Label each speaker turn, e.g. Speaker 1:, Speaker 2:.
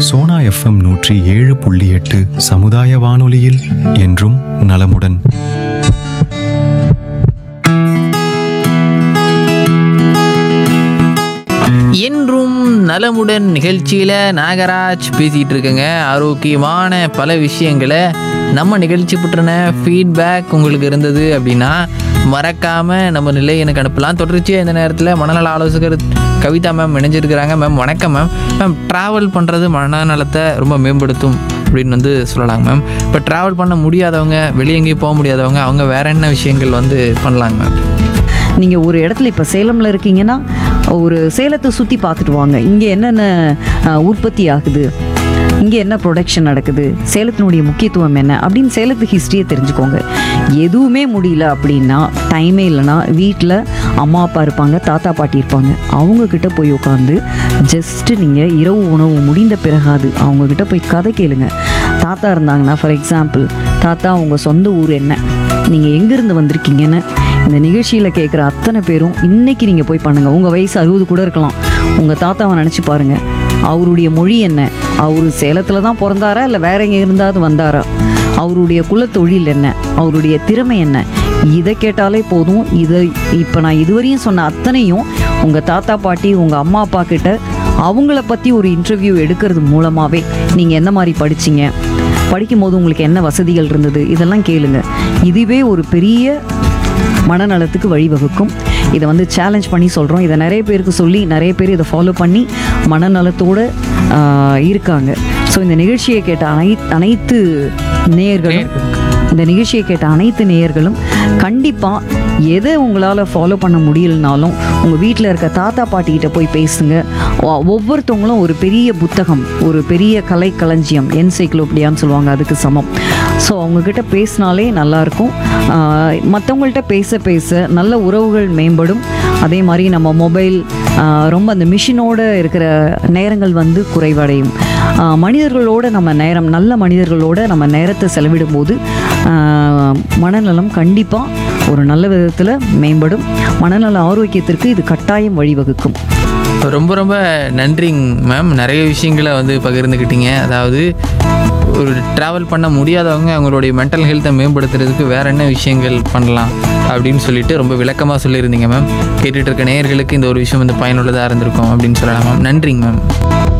Speaker 1: Sona FM நூற்றி ஏழு புள்ளி எட்டு சமுதாய வானொலியில் என்றும் நலமுடன்
Speaker 2: என்றும் நலமுடன் நிகழ்ச்சியில் நாகராஜ் பேசிகிட்டு இருக்கேங்க ஆரோக்கியமான பல விஷயங்களை நம்ம நிகழ்ச்சி பற்றின ஃபீட்பேக் உங்களுக்கு இருந்தது அப்படின்னா மறக்காமல் நம்ம நிலை எனக்கு அனுப்பலாம் தொடர்ச்சியாக இந்த நேரத்தில் மனநல ஆலோசகர் கவிதா மேம் இணைஞ்சிருக்கிறாங்க மேம் வணக்கம் மேம் மேம் ட்ராவல் பண்ணுறது மனநலத்தை ரொம்ப மேம்படுத்தும் அப்படின்னு வந்து சொல்லலாங்க மேம் இப்போ ட்ராவல் பண்ண முடியாதவங்க வெளியே எங்கேயும் போக முடியாதவங்க அவங்க வேற என்ன விஷயங்கள் வந்து பண்ணலாங்க மேம்
Speaker 3: நீங்கள் ஒரு இடத்துல இப்போ சேலமில் இருக்கீங்கன்னா ஒரு சேலத்தை சுற்றி பார்த்துட்டு வாங்க இங்கே என்னென்ன அஹ், உற்பத்தி ஆகுது இங்கே என்ன ப்ரொடக்ஷன் நடக்குது சேலத்தினுடைய முக்கியத்துவம் என்ன அப்படின்னு சேலத்து ஹிஸ்ட்ரியை தெரிஞ்சுக்கோங்க எதுவுமே முடியல அப்படின்னா டைமே இல்லைன்னா வீட்டில் அம்மா அப்பா இருப்பாங்க தாத்தா பாட்டி இருப்பாங்க அவங்கக்கிட்ட போய் உட்காந்து ஜஸ்ட்டு நீங்கள் இரவு உணவு முடிந்த பிறகாது அவங்கக்கிட்ட போய் கதை கேளுங்க தாத்தா இருந்தாங்கன்னா ஃபார் எக்ஸாம்பிள் தாத்தா உங்கள் சொந்த ஊர் என்ன நீங்கள் எங்கேருந்து வந்திருக்கீங்கன்னு இந்த நிகழ்ச்சியில் கேட்குற அத்தனை பேரும் இன்னைக்கு நீங்கள் போய் பண்ணுங்கள் உங்கள் வயசு அறுபது கூட இருக்கலாம் உங்கள் தாத்தாவை நினச்சி பாருங்கள் அவருடைய மொழி என்ன அவர் சேலத்தில் தான் பிறந்தாரா இல்லை வேற எங்கே இருந்தாவது வந்தாரா அவருடைய குலத்தொழில் என்ன அவருடைய திறமை என்ன இதை கேட்டாலே போதும் இதை இப்போ நான் இதுவரையும் சொன்ன அத்தனையும் உங்கள் தாத்தா பாட்டி உங்கள் அம்மா அப்பா கிட்ட அவங்கள பற்றி ஒரு இன்டர்வியூ எடுக்கிறது மூலமாகவே நீங்கள் என்ன மாதிரி படிச்சீங்க படிக்கும்போது உங்களுக்கு என்ன வசதிகள் இருந்தது இதெல்லாம் கேளுங்க இதுவே ஒரு பெரிய மனநலத்துக்கு வழிவகுக்கும் இதை வந்து சேலஞ்ச் பண்ணி சொல்கிறோம் இதை நிறைய பேருக்கு சொல்லி நிறைய பேர் இதை ஃபாலோ பண்ணி மனநலத்தோடு இருக்காங்க ஸோ இந்த நிகழ்ச்சியை கேட்ட அனை அனைத்து நேயர்களும் இந்த நிகழ்ச்சியை கேட்ட அனைத்து நேயர்களும் கண்டிப்பாக எதை உங்களால் ஃபாலோ பண்ண முடியலனாலும் உங்கள் வீட்டில் இருக்க தாத்தா பாட்டிக்கிட்ட போய் பேசுங்க ஒ- ஒவ்வொருத்தவங்களும் ஒரு பெரிய புத்தகம் ஒரு பெரிய கலை களஞ்சியம் என்சைக்ளோபீடியான்னு சொல்லுவாங்க அதுக்கு சமம் ஸோ அவங்கக்கிட்ட பேசினாலே நல்லாயிருக்கும் மற்றவங்கள்ட்ட பேச பேச நல்ல உறவுகள் மேம்படும் அதே மாதிரி நம்ம மொபைல் ஆஹ் ரொம்ப அந்த மிஷினோட இருக்கிற நேரங்கள் வந்து குறைவடையும் ஆஹ் மனிதர்களோட நம்ம நேரம் நல்ல மனிதர்களோட நம்ம நேரத்தை செலவிடும் போது ஆஹ் மனநலம் கண்டிப்பாக ஒரு நல்ல விதத்தில் மேம்படும் மனநல ஆரோக்கியத்திற்கு இது கட்டாயம் வழிவகுக்கும்
Speaker 2: ரொம்ப ரொம்ப நன்றிங்க மேம் நிறைய விஷயங்களை வந்து பகிர்ந்துக்கிட்டீங்க அதாவது ஒரு ட்ராவல் பண்ண முடியாதவங்க அவங்களுடைய மென்டல் ஹெல்த்தை மேம்படுத்துறதுக்கு வேற என்ன விஷயங்கள் பண்ணலாம் அப்படின்னு சொல்லிட்டு ரொம்ப விளக்கமாக சொல்லியிருந்தீங்க மேம் கேட்டுட்டு இருக்க நேயர்களுக்கு இந்த ஒரு விஷயம் வந்து பயனுள்ளதாக இருந்திருக்கும் அப்படின்னு சொல்லலாம் மேம் நன்றிங்க மேம்